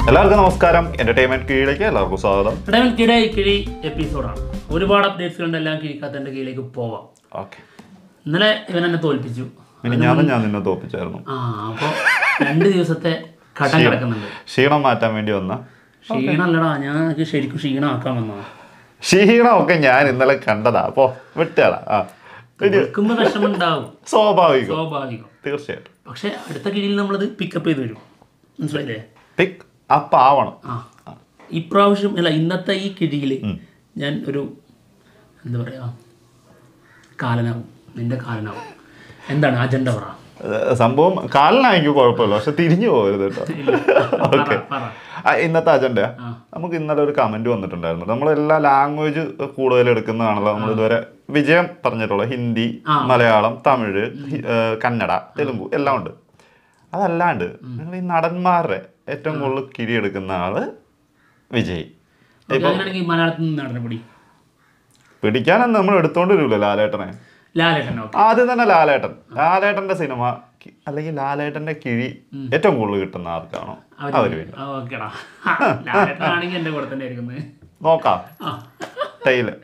എല്ലാവർക്കും നമസ്കാരം എന്റർടൈൻമെന്റ് കീഴിലേക്ക് എല്ലാവർക്കും സ്വാഗതം ഇടവൻ കിഴ കിഴി എപ്പിസോഡാണ് ഒരുപാട് അപ്ഡേറ്റ്സുകളുണ്ട് എല്ലാം കിഴിക്കാത്തതിൻ്റെ കീഴിലേക്ക് പോവാം ഓക്കെ ഇന്നലെ ഇവൻ എന്നെ തോൽപ്പിച്ചു ഇനി ഞാനും ഞാൻ നിന്നെ തോപ്പിച്ചായിരുന്നു ആ അപ്പോൾ രണ്ട് ദിവസത്തെ കടം കിടക്കുന്നുണ്ട് ക്ഷീണം മാറ്റാൻ വേണ്ടി വന്ന ക്ഷീണമല്ലടാ ഞാൻ എനിക്ക് ശരിക്കും ക്ഷീണമാക്കാൻ വന്നതാ ക്ഷീണമൊക്കെ ഞാൻ ഇന്നലെ കണ്ടതാ അപ്പോ വിട്ടാടാ ആ ഒരു കേൾക്കുമ്പോൾ വിഷമമുണ്ടാവും സ്വാഭാവികം സ്വാഭാവികം തീർച്ചയായിട്ടും പക്ഷെ അടുത്ത കിഴിയിൽ നമ്മളത് പിക്കപ്പ് ചെയ്ത് വരും മനസ്സിലായില്ലേ പിക്ക് അപ്പ് ആവണം ആ ഇപ്രാവശ്യം അല്ല ഇന്നത്തെ ഈ കിഴിയിൽ ഞാൻ ഒരു എന്താ പറയുക കാലനാവും നിന്റെ കാലനാവും എന്താണ് അജണ്ട പറ ഏഹ് സംഭവം കാലിനായിരിക്കും കുഴപ്പമില്ല പക്ഷെ തിരിഞ്ഞു പോകരുത് കേട്ടോ ഓക്കെ പറ ഇന്നത്തെ അജണ്ട നമുക്ക് ഇന്നലെ ഒരു കമന്റ് വന്നിട്ടുണ്ടായിരുന്നു നമ്മൾ എല്ലാ ലാംഗ്വേജ് കൂടുതൽ എടുക്കുന്നതാണല്ലോ നമ്മൾ ഇതുവരെ വിജയം പറഞ്ഞിട്ടുള്ള ഹിന്ദി മലയാളം തമിഴ് ഹി- ഏഹ് കന്നഡ തെലുങ്കു എല്ലാം ഉണ്ട് അതല്ലാണ്ട് നിങ്ങൾ ഈ നടന്മാരുടെ ഏറ്റവും കൂടുതൽ കിരിയെടുക്കുന്ന ആള് വിജയ് ഓക്കെ, അങ്ങനെയാണെങ്കിൽ മലയാളത്തിൽ നിന്ന് നടന്ന പിടി പിടിക്കാനൊന്നും നമ്മൾ എടുത്തോണ്ട് വരില്ല ലാലേട്ടനെ ലാലേട്ടൻ ഓക്കെ ആദ്യം തന്നെ ലാലേട്ടൻ ലാലേട്ടന്റെ സിനിമ കി- അല്ലെങ്കിൽ ലാലേട്ടന്റെ കിഴി ഏറ്റവും കൂടുതൽ കിട്ടുന്ന ആർക്കാണോ അവര് വരും ഓക്കെടാ ലാലേട്ടനാണെങ്കിൽ എൻ്റെ കൂടെ തന്നെ ഇരിക്കുന്നത് നോക്കാം ആ ടൈല്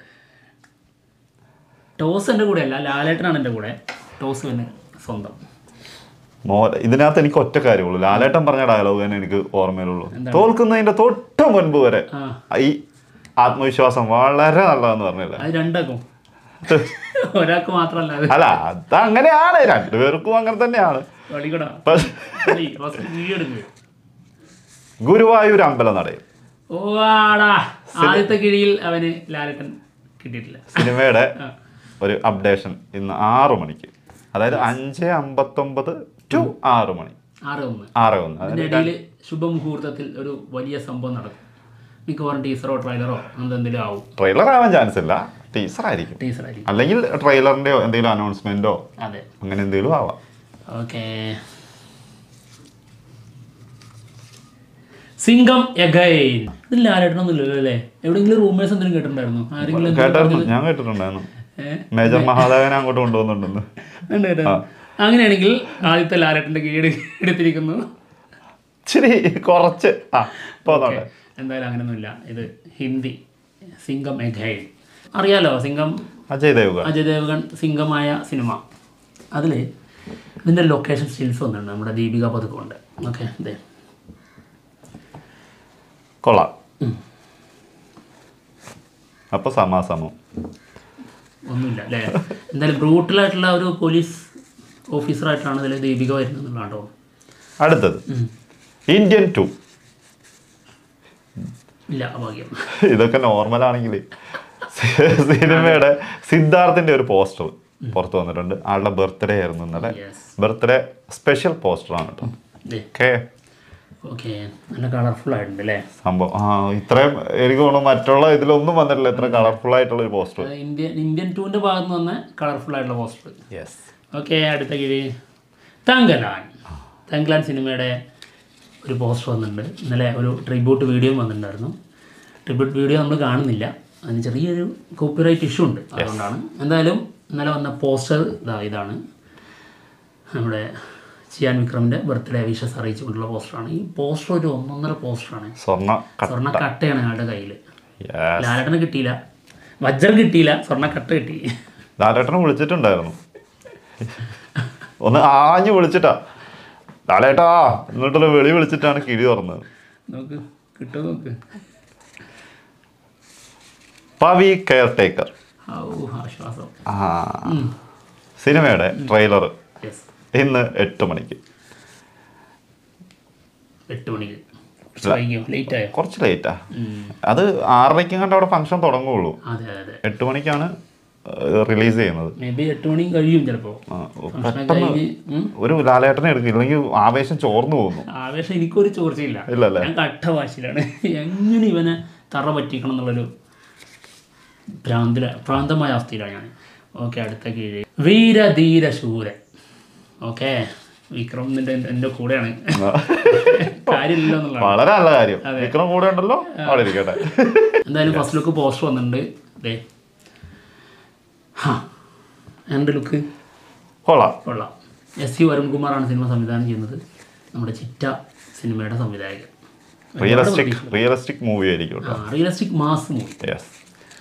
ടോസ് എൻ്റെ കൂടെ അല്ല ലാലേട്ടനാണ് എൻ്റെ കൂടെ ടോസ് പിന്നെ സ്വന്തം മോ ഇതിനകത്ത് എനിക്ക് ഒറ്റ കാര്യമുള്ളൂ ലാലേട്ടൻ പറഞ്ഞ ഡയലോഗ് തന്നെ എനിക്ക് ഓർമ്മയിലുള്ളൂ തോൽക്കുന്നതിന്റെ തൊട്ട് മുൻപ് വരെ ആ ഈ ആത്മവിശ്വാസം വളരെ നല്ലതെന്ന് പറഞ്ഞില്ല അത് രണ്ടാക്കും ഒരാൾക്ക് മാത്രമല്ല അത് അല്ല അതങ്ങനെയാണ് രണ്ടുപേർക്കും അങ്ങനെ തന്നെയാണ് വളികടാ പക്ഷെ കീഴെടുക്കുക ഗുരുവായൂർ അമ്പലം നടയും ഓ ആടാ ആദ്യത്തെ കിഴിയിൽ അവന് ലാലേട്ടൻ കിട്ടിയിട്ടില്ല സിനിമയുടെ ആ. ഒരു അപ്ഡേഷൻ ഇന്ന് ആറു മണിക്ക് അതായത് അഞ്ച് അമ്പത്തൊമ്പത് ടു ആറ് മണി ആറ് ഒന്ന് ആറ് ഒന്ന് അതിൻ്റെ ഇടയിൽ ശുഭമുഹൂർത്തത്തിൽ ഒരു വലിയ സംഭവം നടക്കും മിക്കവാറും ടീസറോ ട്രെയിലറോ അങ്ങനത്തെ എന്തെങ്കിലും ആവും ട്രെയിലർ ആവാൻ ചാൻസ് ഇല്ല ടീച്ചർ ആയിരിക്കും ടീസർ ആയിരിക്കും അല്ലെങ്കിൽ ട്രെയിലറിന്റെയോ എന്തെങ്കിലും അനൗൺസ്മെന്റോ അതെ അങ്ങനെ എന്തെങ്കിലും ആവാം ഓക്കെ സിംഗം എഗൈൻ ഇത് ലാലേട്ടനൊന്നുമില്ലല്ലോ അല്ലേ എവിടെയെങ്കിലും റൂമേഴ്സ് എന്തെങ്കിലും കേട്ടിട്ടുണ്ടായിരുന്നു ആരെങ്കിലും എന്തെങ്കിലും കേട്ടായിരുന്നു ഞാൻ കേട്ടിട്ടുണ്ടായിരുന്നു ഏ? മേജർ മഹാദേവനെ അങ്ങോട്ട് കൊണ്ടുവന്നിട്ടുണ്ടെന്ന് ഉണ്ട് കേട്ടോ. അങ്ങനെയാണെങ്കിൽ ആദ്യത്തെ ലാലേട്ടൻ്റെ കീഴ് എടുത്തിരിക്കുന്നു ഇച്ചിരി കുറച്ച് ആ പോന്നോട്ടെ എന്തായാലും അങ്ങനെയൊന്നുമില്ല ഇത് ഹിന്ദി സിംഗം എഗൈൻ അറിയാലോ സിംഗം അജയ് ദേവ്ഗൺ അജയ് ദേവഗൺ സിംഗമായ സിനിമ അതിൽ ഇതിൻ്റെ ലൊക്കേഷൻ സ്റ്റിൽസ് വന്നിട്ടുണ്ട് നമ്മുടെ ദീപിക പതുക്കുണ്ട് ഓക്കെ അതെ കൊള്ളാം അപ്പൊ സമാസമം ഒന്നുമില്ല അല്ലേ എന്തായാലും ബ്രൂട്ടലായിട്ടുള്ള ഒരു പോലീസ് ഓഫീസറായിട്ടാണ് ഇതിൽ ദീപിക വരുന്നത് എന്നുള്ളതാണോ അടുത്തത് ഇന്ത്യൻ ടു ഇല്ല ഭാഗ്യം ഇതൊക്കെ നോർമൽ ആണെങ്കിൽ സിനിമയുടെ സിദ്ധാർത്ഥിന്റെ ഒരു പോസ്റ്റർ പുറത്ത് വന്നിട്ടുണ്ട് ആളുടെ ബർത്ത്ഡേ ആയിരുന്നു ഇന്നലെ യെസ് ബർത്ത്ഡേ സ്പെഷ്യൽ പോസ്റ്ററാണ് കേട്ടോ ഓക്കെ ഓക്കെ നല്ല കളർഫുൾ ആയിട്ടുണ്ട് അല്ലേ സംഭവം ആ ഇത്രയും എനിക്ക് തോന്നുന്നു മറ്റുള്ള ഇതിലൊന്നും വന്നിട്ടില്ല ഇത്ര കളർഫുൾ ആയിട്ടുള്ള ഒരു പോസ്റ്റർ അത് ഇന്ത്യൻ ഇന്ത്യൻ ടൂവിൻ്റെ ഭാഗത്ത് നിന്ന് വന്ന കളർഫുൾ ആയിട്ടുള്ള പോസ്റ്റർ യെസ് ഓക്കെ അടുത്ത കിഴി തങ്കലാൻ തങ്കലാൻ സിനിമയുടെ ഒരു പോസ്റ്റർ വന്നിട്ടുണ്ട് ഇന്നലെ ഒരു ട്രിബ്യൂട്ട് വീഡിയോ വന്നിട്ടുണ്ടായിരുന്നു ട്രിബ്യൂട്ട് വീഡിയോ നമ്മൾ കാണുന്നില്ല അതിന് ചെറിയൊരു കോപ്പിറൈറ്റ് ഇഷ്യൂ ഉണ്ട് അതുകൊണ്ടാണ് എന്തായാലും ഇന്നലെ വന്ന പോസ്റ്റർ ഇതാ ഇതാണ് നമ്മുടെ ചിയാൻ വിക്രമിൻ്റെ ബർത്ത്ഡേ വിഷസ് അറിയിച്ചുകൊണ്ടുള്ള പോസ്റ്ററാണ് ഈ പോസ്റ്റർ ഒരു ഒന്നൊന്നര പോസ്റ്ററാണ് സ്വർണ്ണ ക- സ്വർണ്ണ കട്ടയാണ് അയാളുടെ കയ്യിൽ Yes. ലാലേട്ടന് കിട്ടിയില്ല വജ്രം കിട്ടിയില്ല സ്വർണ്ണ കട്ട കിട്ടി ലാലേട്ടനെ വിളിച്ചിട്ടുണ്ടായിരുന്നു ഒന്ന് ആഞ്ഞു വിളിച്ചിട്ടാ ലാലേട്ടാ എന്നിട്ടുള്ള വെളി വിളിച്ചിട്ടാണ് കിഴി തുറന്നത് നോക്ക് കിട്ടുമോ നോക്ക് പവി കെയർ ടേക്കർ ഔ ആശ്വാസം ആ സിനിമയുടെ ട്രെയിലർ യെസ് ഇന്ന് എട്ട് മണിക്ക് എട്ട് മണിക്ക് കുറച്ച് വൈകിയോ ലേറ്റ് ആയോ കുറച്ച് ലേറ്റാ അത് ആറരയ്ക്ക് കണ്ട് അവിടെ ഫംഗ്ഷൻ തുടങ്ങുള്ളൂ അതെ അതെ അതെ എട്ട് മണിക്കാണ് റിലീസ് ചെയ്യുന്നത് മേ ബി എട്ട് മണിയും കഴിയും ചിലപ്പോൾ ആ, ഫംഗ്ഷൻ പെട്ടെന്ന് കഴിഞ്ഞ് ഉം, ഒരു ലാലേട്ടനെ എടുക്കും ഇല്ലെങ്കിൽ ആവേശം ചോർന്നു പോകുന്നു ആവേശം എനിക്കൊരു ചോർച്ചയില്ല ഇല്ലല്ലേ ഞാൻ കട്ട വാശിയിലാണ് എങ്ങനെ ഇവനെ തറ പറ്റിക്കണം എന്നുള്ളൊരു ഭ്രാന്തില ഭ്രാന്തമായ അവസ്ഥയിലാണ് ഞാൻ ഓക്കെ അടുത്ത കീഴ് വീരധീര ശൂരൻ ഓക്കെ വിക്രം നിന്റെ എൻ്റെ കൂടെയാണ് കാര്യമില്ല എന്നുള്ളതാണ് വളരെ നല്ല കാര്യം വിക്രം കൂടെ ഉണ്ടല്ലോ അവിടെ ഇരിക്കട്ടെ എന്തായാലും ഫസ്റ്റ് ലുക്ക് പോസ്റ്റർ വന്നിട്ടുണ്ട് ദേ ഹാ എൻ്റെ ലുക്ക് കൊള്ളാം കൊള്ളാം എസ് സി വരുൺകുമാറാണ് സിനിമ സംവിധാനം ചെയ്യുന്നത് നമ്മുടെ ചിറ്റ സിനിമയുടെ സംവിധായകൻ റിയലിസ്റ്റിക് റിയലിസ്റ്റിക് മൂവി ആയിരിക്കും കേട്ടോ റിയലിസ്റ്റിക് മാസ് മൂവി യെസ്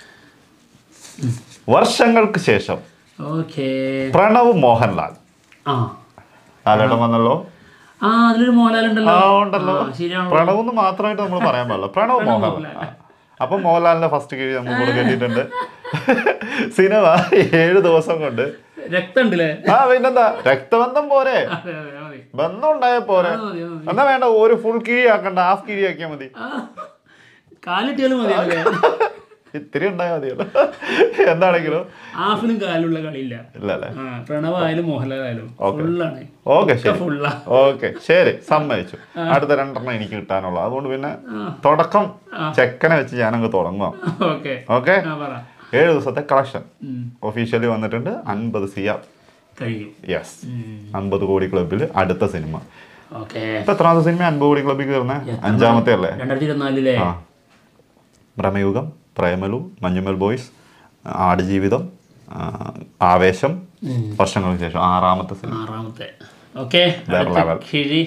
വർഷങ്ങൾക്ക് ശേഷം ഓക്കെ പ്രണവ് മോഹൻലാൽ ആ ലാലേട്ടൻ വന്നല്ലോ ആ അതിലൊരു മോഹൻലാൽ ആ ഉണ്ടല്ലോ ഉണ്ടല്ലോ ആ, ശരിയാണല്ലോ. പ്രണവ് എന്ന് മാത്രമായിട്ട് നമ്മൾ പറയാൻ പാടില്ല പ്രണവ് മോഹൻലാൽ ആ. അപ്പൊ മോഹൻലാലിന്റെ ഫസ്റ്റ് കിഴി നമ്മൾ കൂടെ കേട്ടിട്ടുണ്ട് സിനിമ ഏഴ് ദിവസം കൊണ്ട് രക്തം ഉണ്ടല്ലേ ആ പിന്നെന്താ രക്തബന്ധം പോരെ അതെ അതെ മതി ബന്ധം ഉണ്ടായ പോരെ അത് മതി, അത് മതി. എന്നാ വേണ്ട ഒരു ഫുൾ കിഴി ആക്കണ്ട ഹാഫ് കിഴി ആക്കിയാൽ മതി ആ, കാലിട്ടിയാലും മതി അല്ലേ ഇത്തിരി ഉണ്ടായാൽ മതിയല്ലോ എന്താണെങ്കിലും ഹാഫിനും കാലുള്ള കളിയില്ല ഇല്ല അല്ലേ ആ പ്രണവായാലും മോഹൻലാലായാലും ഫുള്ളാണ് ഓക്കെ ശരി ഫുള്ളാ ഓക്കെ ശരി സമ്മതിച്ചു അടുത്ത രണ്ടെണ്ണം എനിക്ക് കിട്ടാനുള്ള അതുകൊണ്ട് പിന്നെ തുടക്കം ചെക്കനെ വെച്ച് ഞാനങ്ങ് തുടങ്ങാം ഓക്കെ ഓക്കെ ആ പറ ഏഴ് ദിവസത്തെ കളക്ഷൻ ഉം, ഒഫീഷ്യലി വന്നിട്ടുണ്ട് അൻപത് സിയാർ കഴിയും യെസ് അൻപത് കോടി ക്ലബിൽ അടുത്ത സിനിമ ഓക്കെ ഇപ്പൊ എത്രാമത്തെ സിനിമ അൻപത് കോടി ക്ലബിൽ കയറുന്നത് അഞ്ചാമത്തെ അല്ലേ രണ്ടായിരത്തി ഇരുപത്തിനാലിലെ ആ ഭ്രമയുഗം പ്രേമലു മഞ്ഞുമൽ ബോയ്സ് ആടുജീവിതം ആ, ആവേശം വർഷങ്ങൾക്ക് ശേഷം ആറാമത്തെ സിനിമ ആറാമത്തെ ഓക്കെ വേറെ level. കിഴി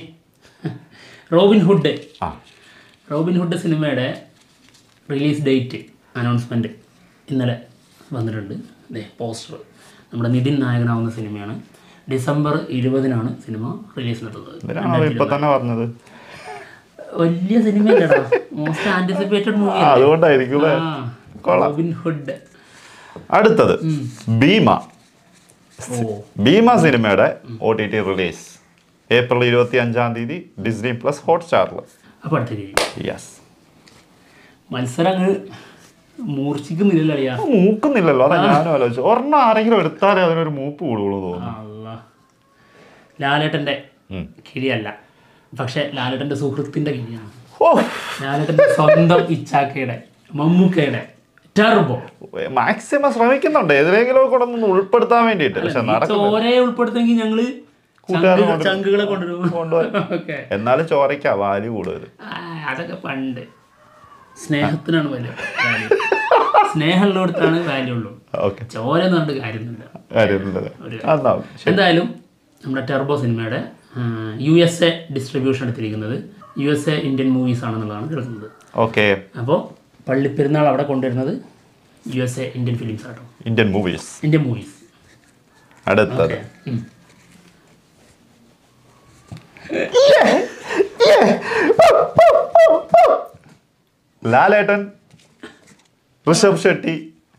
റോബിൻ ഹുഡ് ആ റോബിൻ ഹുഡ് സിനിമയുടെ റിലീസ് ഡേറ്റ് അനൗൺസ്മെൻറ്റ് ഇന്നലെ വന്നിട്ടുണ്ട് അതെ പോസ്റ്റർ നമ്മുടെ നിതിൻ നായകനാവുന്ന സിനിമയാണ് ഡിസംബർ ഇരുപതിനാണ് സിനിമ റിലീസിനെത്തുന്നത് ഇതിനാണോ ഇപ്പൊ തന്നെ പറഞ്ഞത് വലിയ സിനിമയല്ലടാ മോസ്റ്റ് ആന്റിസിപ്പേറ്റഡ് മൂവി ആ, അതുകൊണ്ടായിരിക്കും അല്ലേ റോബിൻ ഹുഡ് അടുത്തത് ഭീമ ഓ ഭീമ സിനിമയുടെ O T T release April ഇരുപത്തി അഞ്ചാം തീയതി ഡിസ്നി പ്ലസ് ഹോട്ട്സ്റ്റാറിൽ അപ്പോൾ അടുത്ത കിഴി യെസ് മത്സരം അങ്ങ് മൂർച്ഛിക്കുന്നില്ലല്ലോ അളിയാ മൂക്കുന്നില്ലല്ലോ അതാ ഞാനും ആലോചിച്ചു ഒരെണ്ണം ആരെങ്കിലും എടുത്താലേ അതിനൊരു മൂപ്പ് കൂടുള്ളൂ തോന്നുന്നു അല്ലാ. ലാലേട്ടൻ്റെ ഉം. കിഴിയല്ല പക്ഷെ ലാലേട്ടൻ്റെ സുഹൃത്തിൻ്റെ കിഴിയാണ് ഓ ലാലേട്ടൻ്റെ സ്വന്തം ഇച്ചാക്കയുടെ മമ്മൂക്കയുടെ ടെർബോ മാക്സിമം ശ്രമിക്കുന്നുണ്ട് ഏതിലെങ്കിലും കൂടെ ഒന്ന് ഉൾപ്പെടുത്താൻ വേണ്ടിയിട്ട് പക്ഷെ നടക്കും ചോരയെ ഉൾപ്പെടുത്തെങ്കിൽ ഞങ്ങള് കൂട്ടുകാരെ ചങ്കുകൾ- കൊണ്ടുവരും. ചങ്കുകളെ കൊണ്ടുവരും കൊണ്ടുവരും. ഓക്കെ എന്നാലും ചോരയ്ക്കാ വാല്യൂ കൂടുതൽ അതൊക്കെ പണ്ട് സ്നേഹത്തിനാണ് വാല്യൂ സ്നേഹമുള്ളിടത്താണ് വാല്യൂ ഉള്ളൂ ഓക്കെ ചോര എന്ന് പറഞ്ഞിട്ട് കാര്യമൊന്നുമില്ല കാര്യമില്ലല്ലേ എന്നാ എന്തായാലും നമ്മുടെ ടെർബോ സിനിമയുടെ യു എസ് എ ഡിസ്ട്രിബ്യൂഷൻ എടുത്തിരിക്കുന്നത് U S A Indian movies ആണെന്നുള്ളതാണ് കേൾക്കുന്നത് ഓക്കെ അപ്പോൾ പള്ളിപ്പെരുന്നാൾ അവിടെ കൊണ്ടുവരുന്നത് U S A Indian films ആട്ടോ ഇന്ത്യൻ മൂവീസ് ഇന്ത്യൻ മൂവീസ് അടുത്തത് ലാലേട്ടൻ ഋഷഭ് ഷെട്ടി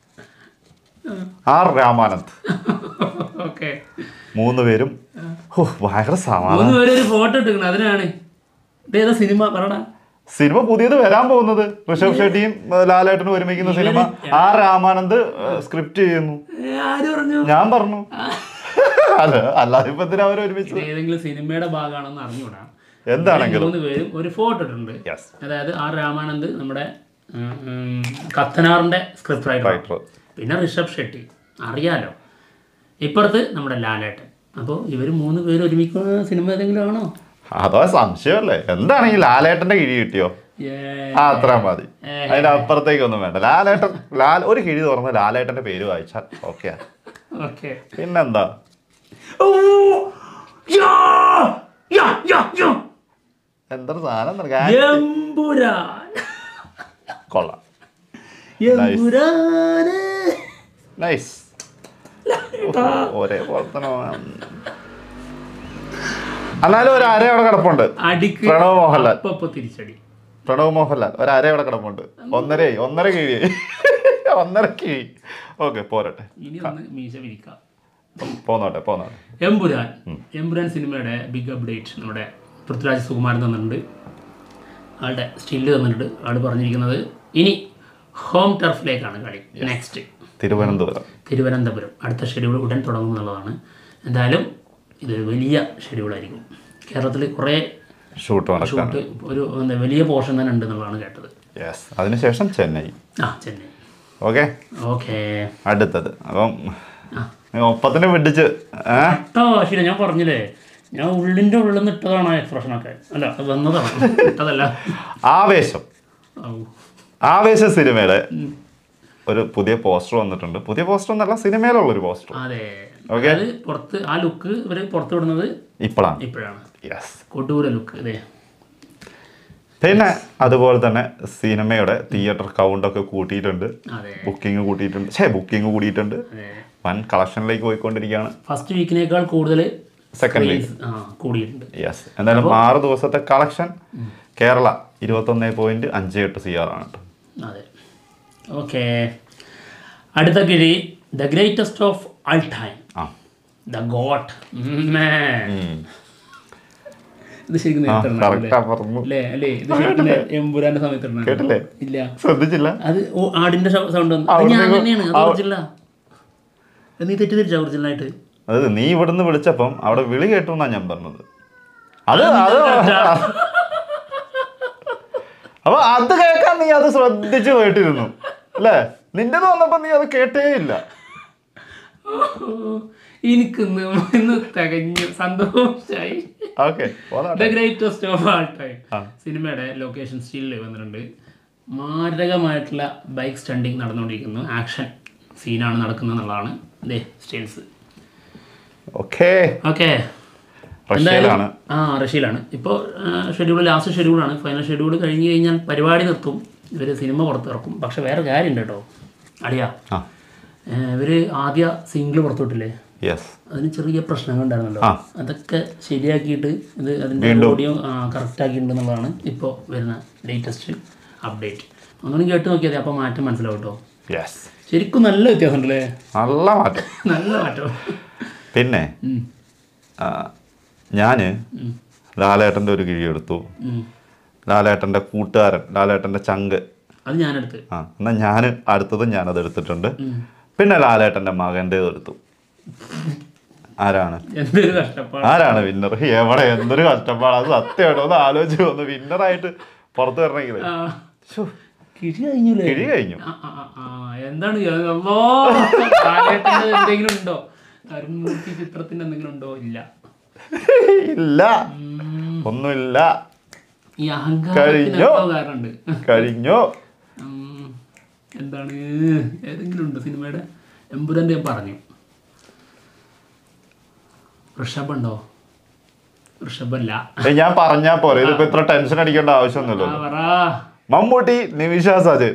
ആർ രാമാനന്ദ് ഓക്കെ മൂന്ന് പേരും ഹോ, ഭയങ്കര സമാധാനം മൂന്ന് പേര് ഒരു ഫോട്ടോ എടുക്കണം അതിനാണ് ഇതേതാ സിനിമ പറടാ സിനിമ പുതിയത് വരാൻ പോകുന്നത് ഋഷഭ് ഷെട്ടിയും ഏഹ്, ലാലേട്ടനും ഒരുമിക്കുന്ന സിനിമ ആർ രാമാനന്ദ് സ്ക്രിപ്റ്റ് ചെയ്യുന്നു ഏ, ആര് പറഞ്ഞു ഞാൻ പറഞ്ഞു അല്ല അല്ലാതെ ഇപ്പൊ എന്തിനാ അവർ ഒരുമിച്ച് ഇത് ഏതെങ്കിലും സിനിമയുടെ ഭാഗമാണെന്ന് അറിഞ്ഞൂടാ എന്താണെങ്കിലും മൂന്ന് പേരും ഒരു ഫോട്ടോ ഇട്ടിട്ടുണ്ട് യെസ് അതായത് ആർ രാമാനന്ദ് നമ്മുടെ ഉം, ഉം, കത്തനാറിന്റെ സ്ക്രിപ്റ്റ് റൈറ്റർ റൈറ്റർ പിന്നെ ഋഷഭ് ഷെട്ടി അറിയാലോ ഇപ്പുറത്ത് നമ്മുടെ ലാലേട്ടൻ അപ്പോൾ ഇവർ മൂന്ന് പേര് ഒരുമിക്കുന്ന സിനിമ ഏതെങ്കിലും ആണോ അതോ സംശയമല്ലേ എന്താണെങ്കിൽ ലാലേട്ടന്റെ കിഴി കിട്ടിയോ ഏ, ആ അത്ര മതി അതിന്റെ അപ്പുറത്തേക്കൊന്നും വേണ്ട ലാലേട്ടൻ ലാൽ ഒരു കിഴി തുറന്ന് ലാലേട്ടന്റെ പേര് വായിച്ചാൽ ഓക്കെ ഓക്കെ പിന്നെന്താ ഓ, യാ, യാ, യാ, യാ. എന്തൊരു സാധനം നിനക്ക്? എമ്പുരാൻ കൊള്ളാം എമ്പുരാന് നൈസ് ഒരേ പോലെ തന്നെ വേണം. എന്നാലും ഒരു അര അവിടെ കിടപ്പുണ്ട് അടിക്ക് പ്രണവ് മോഹൻലാൽ അപ്പൊ തിരിച്ചടി പ്രണവ് മോഹൻലാൽ ഒരു അര അവിടെ കിടപ്പുണ്ട് ഒന്നര ഒന്നര കിഴി ഒന്നര കിഴി ഓക്കെ പോരട്ടെ ഇനി ഒന്ന് മീശ വിരിക്കാം പോന്നോട്ടെ പോന്നോട്ടെ എമ്പുരാൻ എമ്പുരാൻ സിനിമയുടെ ബിഗ് അപ്ഡേറ്റ് നമ്മുടെ പൃഥ്വിരാജ് സുകുമാരൻ തന്നിട്ടുണ്ട് ആളുടെ സ്റ്റില്ല് തന്നിട്ടുണ്ട് ആൾ പറഞ്ഞിരിക്കുന്നത് ഇനി ഹോം ടർഫിലേക്കാണ് കളി നെക്സ്റ്റ് തിരുവനന്തപുരം തിരുവനന്തപുരം അടുത്ത ഷെഡ്യൂൾ ഉടൻ തുടങ്ങും എന്നുള്ളതാണ് എന്തായാലും ഇതൊരു വലിയ ഷെഡ്യൂളായിരിക്കും കേരളത്തിൽ കുറേ ഷൂട്ട് നടക്കാൻ ഷൂട്ട് ഒരു എന്താ വലിയ പോർഷൻ തന്നെ ഉണ്ട് എന്നുള്ളതാണ് കേട്ടത് യെസ് അതിനുശേഷം ചെന്നൈ ആ ചെന്നൈ ഓക്കെ ഓക്കെ അടുത്തത് അപ്പം ആ. നീ ഒപ്പത്തിന് പിടിച്ച് ഏ കേട്ടോ ശരി ഞാൻ പറഞ്ഞില്ലേ ഞാൻ ഉള്ളിൻ്റെ ഉള്ളിൽ നിന്ന് ഇട്ടതാണ് ആ എക്സ്പ്രഷനൊക്കെ അല്ല അത് വന്നതാണ് ഇട്ടതല്ല ആവേശം ഔ. ആവേശ സിനിമയുടെ ഒരു പുതിയ പോസ്റ്റർ വന്നിട്ടുണ്ട് പുതിയ പോസ്റ്റർ എന്നല്ല സിനിമയിലുള്ള ഒരു പോസ്റ്റർ അതെ Okay. അതായത് പുറത്ത് ആ ലുക്ക് ഇവർ പുറത്ത് വിടുന്നത് ഇപ്പോഴാണ് ഇപ്പോഴാണ് യെസ് കൊട്ടൂര ലുക്ക് ഇതേ പിന്നെ അതുപോലെ തന്നെ സിനിമയുടെ തിയേറ്റർ കൗണ്ട് ഒക്കെ കൂട്ടിയിട്ടുണ്ട് അതെ ബുക്കിംഗ് കൂട്ടിയിട്ടുണ്ട് ഛേ ബുക്കിംഗ് കൂടിയിട്ടുണ്ട് അതെ വൻ കളക്ഷനിലേക്ക് പോയിക്കൊണ്ടിരിക്കുകയാണ് ഫസ്റ്റ് വീക്കിനേക്കാൾ കൂടുതൽ സെക്കൻഡ് വീക്ക് ആ കൂടിയിട്ടുണ്ട് യെസ് എന്തായാലും ആറ് ദിവസത്തെ കളക്ഷൻ കേരള ഇരുപത്തൊന്ന് പോയിന്റ് അഞ്ച് എട്ട് സി ആർ ആണ് കേട്ടോ അതെ ഓക്കെ അടുത്ത കിഴി the greatest of all time ആ ദ ഗോട്ട് ഉം. ഇത് ശരിക്കും ആ നേരത്തെ ഇടണം കറക്റ്റാ പറഞ്ഞു അല്ലേ അല്ലേ ഇത് ശരിക്കും നേ- എമ്പുരാന്റെ സമയത്ത് ഇടണം. കേട്ടില്ലേ? ഇല്ല ശ്രദ്ധിച്ചില്ല അത് ഓ ആടിന്റെ സൗണ്ട് വന്നു അവിടെ ഞാൻ നിന്ന് തന്നെയാണ് അത് ആ- ഒറിജിനല നീ തെറ്റിദ്ധരിച്ച ഒറിജിനലായിട്ട് അത് നീ ഇവിടുന്ന് വിളിച്ചപ്പം അവിടെ വിളി കേട്ടു എന്നാ ഞാൻ പറഞ്ഞത് അത് അത് അപ്പൊ അത് കേൾക്കാൻ നീ അത് ശ്രദ്ധിച്ചു കേട്ടിരുന്നു അല്ലേ നിന്റേത് വന്നപ്പോ നീ അത് കേട്ടേ ഇല്ല എനിക്കിന്ന് ഇന്ന് തികഞ്ഞു സന്തോഷായി okay the greatest of all time ആ. സിനിമയുടെ ലൊക്കേഷൻ സ്റ്റിൽ വന്നിട്ടുണ്ട് മാരകമായിട്ടുള്ള ബൈക്ക് സ്റ്റണ്ടിങ് നടന്നുകൊണ്ടിരിക്കുന്നു ആക്ഷൻ സീനാണ് നടക്കുന്നത് എന്നുള്ളതാണ് ദേ സ്റ്റിൽസ് ഓക്കെ ഓക്കെ റഷ്യയിലാണ് ആ റഷ്യയിലാണ് ഇപ്പോൾ ഷെഡ്യൂൾ ലാസ്റ്റ് ഷെഡ്യൂളാണ് ഫൈനൽ ഷെഡ്യൂൾ കഴിഞ്ഞ് കഴിഞ്ഞാൽ പരിപാടി നിർത്തും ഇവർ സിനിമ പുറത്തിറക്കും പക്ഷെ വേറെ കാര്യമുണ്ട് കേട്ടോ അടിയാ ആ ഇവർ ആദ്യ സിംഗിൾ പുറത്തുവിട്ടില്ലേ യെസ് അതിന് ചെറിയ പ്രശ്നങ്ങൾ ഉണ്ടായിരുന്നല്ലോ ആ. അതൊക്കെ ശരിയാക്കിയിട്ട് ഇത് അതിൻ്റെ ഓഡിയോ കറക്റ്റ് ആക്കിയിട്ടുണ്ടെന്നുള്ളതാണ് ഇപ്പോൾ വരുന്ന ലേറ്റസ്റ്റ് അപ്ഡേറ്റ് ഒന്നും കേട്ട് നോക്കിയാൽ അപ്പോൾ മാറ്റം മനസ്സിലാവും കേട്ടോ യെസ് ശരിക്കും നല്ല വ്യത്യാസം ഉണ്ടല്ലേ നല്ല മാറ്റം നല്ല മാറ്റം പിന്നെ ഉം. ആ, ഞാന് ഉം. ലാലേട്ടൻ്റെ ഒരു കിഴി എടുത്തു ഉം. ലാലേട്ടൻ്റെ കൂട്ടുകാരൻ ലാലേട്ടൻ്റെ ചങ്ക് അത് ഞാനെടുത്ത് ആ എന്നാൽ ഞാൻ അടുത്തത് ഞാനത് എടുത്തിട്ടുണ്ട് ഉം. പിന്നെ ലാലേട്ടൻ്റെ മകൻ്റേത് എടുത്തു ആരാണ് എന്തൊരു കഷ്ടപ്പാട് ആരാണ് വിന്നർ എവിടെ എന്തൊരു കഷ്ടപ്പാട് അത് സത്യമായിട്ടോ ഒന്ന് ആലോചിച്ച് വന്നു വിന്നറായിട്ട് പുറത്ത് വരണമെങ്കിൽ ആ. കിഴി കഴിഞ്ഞില്ലേ കിഴി കഴിഞ്ഞു ആ, ആ, ആ, ആ. എന്താണ് ഇത്? അല്ലോ ലാലേട്ടൻ്റെ എന്തെങ്കിലും ഉണ്ടോ കരുമൂർത്തി ചിത്രത്തിന്റെ എന്തെങ്കിലും ഉണ്ടോ ഇല്ല ഇല്ല ഉം. ഒന്നുമില്ല ഈ അഹങ്കാരത്തിന് കഴിഞ്ഞോ? എന്തോ കാരണമുണ്ട് കഴിഞ്ഞു ഉം. എന്താണ് ഏതെങ്കിലും ഉണ്ട് സിനിമയുടെ എമ്പുരാൻ്റെ ഞാൻ പറഞ്ഞു ഋഷഭുണ്ടോ ഋഷഭല്ല ഏയ് ഞാൻ പറഞ്ഞാ പോരെ ഇതിപ്പോ ഇത്ര ടെൻഷൻ അടിക്കേണ്ട ആ ആവശ്യമൊന്നുമില്ലല്ലോ പറ മമ്മൂട്ടി നിമിഷ സജൻ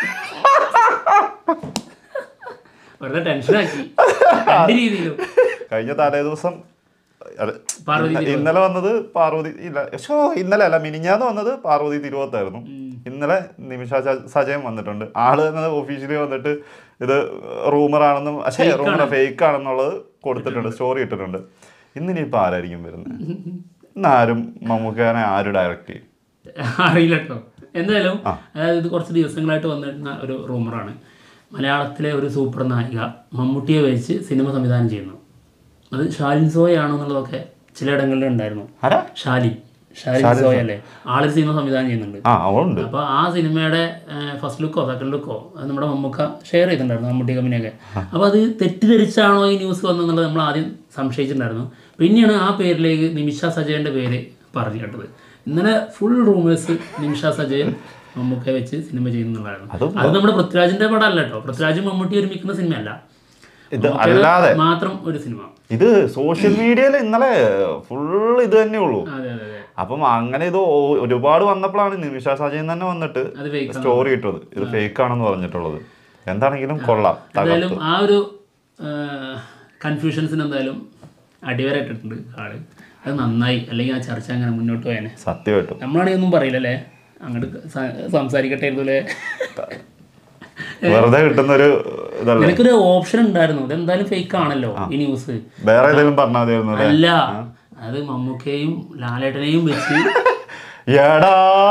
വെറുതെ ടെൻഷനാക്കി രണ്ട് രീതിയിലും കഴിഞ്ഞ തലേ ദിവസം അല്ല, പാർവതി ഇന്ന- ഇന്നലെ വന്നത് പാർവതി ഇല്ല ഷോ ഇന്നലെ അല്ല മിനിഞ്ഞാന്ന് വന്നത് പാർവതി തിരുവത്തായിരുന്നു ഇന്നലെ നിമിഷ സ- സജയൻ വന്നിട്ടുണ്ട് ആള് എന്നത് ഒഫീഷ്യലി വന്നിട്ട് ഇത് റൂമർ ആണെന്നും പക്ഷേ റൂമർ ഫേക്ക് ആണെന്നുള്ളത് കൊടുത്തിട്ടുണ്ട് സ്റ്റോറി ഇട്ടിട്ടുണ്ട് ഇന്നിനിപ്പോ ആരായിരിക്കും വരുന്നത് ഇന്നാരും മമ്മൂക്കാനെ ആര് ഡയറക്റ്റ് ചെയ്യും അറിയില്ല കേട്ടോ എന്തായാലും അതായത് ഇത് കുറച്ച് ദിവസങ്ങളായിട്ട് വന്നിരുന്ന ഒരു റൂമറാണ് മലയാളത്തിലെ ഒരു സൂപ്പർ നായിക മമ്മൂട്ടിയെ വെച്ച് സിനിമ സംവിധാനം ചെയ്യുന്നു അത് ഷാലിൻ സോയ ആണോ എന്നുള്ളതൊക്കെ ചിലയിടങ്ങളിൽ ഉണ്ടായിരുന്നു ആരാ ഷാലിൻ ഷാലിൻ സോയ അല്ലേ ആളൊരു സിനിമ സംവിധാനം ചെയ്യുന്നുണ്ട് ആ അവളുണ്ട് അപ്പോൾ ആ സിനിമയുടെ ഫസ്റ്റ് ലുക്കോ സെക്കൻഡ് ലുക്കോ അത് നമ്മുടെ മമ്മൂക്ക ഷെയർ ചെയ്തിട്ടുണ്ടായിരുന്നു മമ്മൂട്ടി കമ്പനിയൊക്കെ അപ്പോൾ അത് തെറ്റിദ്ധരിച്ചാണോ ഈ ന്യൂസ് വന്നെന്നുള്ളത് നമ്മൾ ആദ്യം സംശയിച്ചിട്ടുണ്ടായിരുന്നു പിന്നെയാണ് ആ പേരിലേക്ക് നിമിഷ സജയൻ്റെ പേര് പറഞ്ഞു കേട്ടത് ഇന്നലെ ഫുൾ റൂമേഴ്സ് നിമിഷ സജയൻ മമ്മൂക്കയെ വെച്ച് സിനിമ ചെയ്യുന്നുള്ളതായിരുന്നു അതും അത് നമ്മുടെ പൃഥ്വിരാജിന്റെ പടമല്ല കേട്ടോ പൃഥ്വിരാജും മമ്മൂട്ടി ഒരുമിക്കുന്ന സിനിമയല്ല ഇത് മമ്മൂക്കയുടെ അല്ലാതെ മാത്രം ഒരു സിനിമ ഇത് സോഷ്യൽ മീഡിയയിൽ ഇന്നലെ ഫുൾ ഇത് തന്നെ ഉള്ളൂ അതെ അതെ അതെ അപ്പം അങ്ങനെ ഇത് ഒ- ഒരുപാട് വന്നപ്പോഴാണ് നിമിഷ സജയൻ തന്നെ വന്നിട്ട് അത് fake ആണ്. സ്റ്റോറി ഇട്ടത് ഇത് ഫേക്ക് ആണെന്ന് പറഞ്ഞിട്ടുള്ളത് എന്താണെങ്കിലും കൊള്ളാം എന്തായാലും തകർത്ത് ആ ഒരു കൺഫ്യൂഷൻസിന് എന്തായാലും അടിവരായിട്ടിട്ടുണ്ട് ആള് അത് നന്നായി അല്ലെങ്കിൽ ആ ചർച്ച അങ്ങനെ മുന്നോട്ട് പോയാനെ സത്യമായിട്ടും നമ്മളാണെങ്കിൽ ഒന്നും പറയില്ലല്ലേ അങ്ങോട്ട് സ- സംസാരിക്കട്ടെ അല്ലേ വെറുതെ കിട്ടുന്ന ഒരു ഇതല്ലേ നിനക്കൊരു ഓപ്ഷൻ ഉണ്ടായിരുന്നു ഇതെന്തായാലും ഫേക്ക് ആണല്ലോ ഈ ന്യൂസ് വേറെ ഏതെങ്കിലും പറഞ്ഞാൽ മതിയായിരുന്നു അല്ലേ അല്ല അത് മമ്മൂക്കയും ലാലേട്ടനെയും വെച്ച് എടാ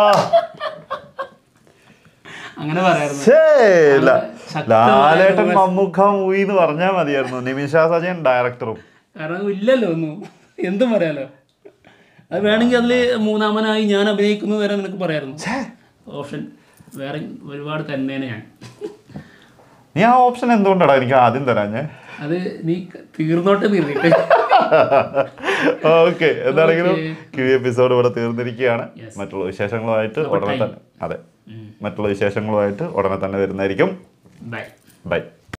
അങ്ങനെ പറയായിരുന്നു ഛേ, ല- ശക്തമായ ലാലേട്ടൻ മമ്മൂക്ക മൂവി എന്ന് പറഞ്ഞാൽ മതിയായിരുന്നു നിമിഷ സജയൻ ഡയറക്ടറും കാരണം ഇല്ലല്ലോ ഒന്നും എന്തും പറയാലോ അത് വേണമെങ്കിൽ അതിൽ മൂന്നാമനായി ഞാൻ അഭിനയിക്കുന്നു വരെ നിനക്ക് പറയായിരുന്നു ഓപ്ഷൻ വേറെ ഒരുപാട് തന്നെയാണ് ഞാൻ നീ ആ ഓപ്ഷൻ എന്തുകൊണ്ടാടാ എനിക്ക് ആദ്യം തരാഞ്ഞേ അത് നീ തീർന്നോട്ടെ തീർന്നിട്ട് ഓക്കെ എന്താണെങ്കിലും കിഴി എപ്പിസോഡ് ഇവിടെ തീർന്നിരിക്കുകയാണ് Yes. മറ്റുള്ള വിശേഷങ്ങളുമായിട്ട് ഉടനെ തന്നെ അതെ മറ്റുള്ള വിശേഷങ്ങളുമായിട്ട് ഉടനെ തന്നെ വരുന്നതായിരിക്കും ബൈ ബൈ